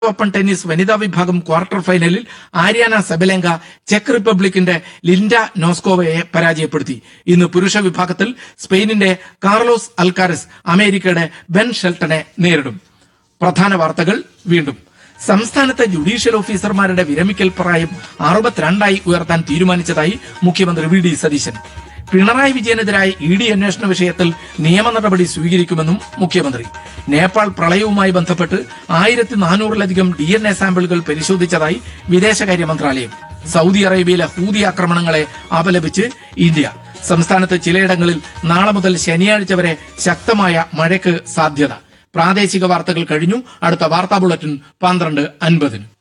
open tennis വനിതാ വിഭാഗം quarter ഫൈനലിൽ ആര്യാന സെബലെങ്ക ചെക്ക് റിപ്പബ്ലിക്കിന്റെ ലിൻഡ നോസ്കോവയെ പരാജയപ്പെടുത്തി ഇന്ന് പുരുഷ വിഭാഗത്തിൽ സ്പെയിനിന്റെ കാർലോസ് അൽക്കാരസ് അമേരിക്കയുടെ ബെൻ ഷെൽട്ടനെ നേരിടും പ്രധാന വാർത്തകൾ വീണ്ടും സംസ്ഥാനത്തെ ജുഡീഷ്യൽ ഓഫീസർമാരുടെ വിരമിക്കൽ പ്രായം അറുപത്തിരണ്ടായി ഉയർത്താൻ തീരുമാനിച്ചതായി മുഖ്യമന്ത്രി വി ഡി സതീശൻ പിണറായി വിജയനെതിരായ ഇ ഡി അന്വേഷണ വിഷയത്തിൽ നിയമ നടപടി സ്വീകരിക്കുമെന്നും മുഖ്യമന്ത്രി നേപ്പാൾ പ്രളയവുമായി ബന്ധപ്പെട്ട് ആയിരത്തി നാനൂറിലധികം ഡി എൻ എ സാമ്പിളുകൾ പരിശോധിച്ചതായി വിദേശകാര്യ മന്ത്രാലയം സൗദി അറേബ്യയിലെ ഹൂതി ആക്രമണങ്ങളെ അപലപിച്ച് ഇന്ത്യ സംസ്ഥാനത്ത് ചിലയിടങ്ങളിൽ നാളെ മുതൽ ശനിയാഴ്ച വരെ ശക്തമായ മഴയ്ക്ക് സാധ്യത പ്രാദേശിക വാർത്തകൾ കഴിഞ്ഞു അടുത്ത വാർത്താ ബുള്ളറ്റിൻ പന്ത്രണ്ട് അൻപതിന്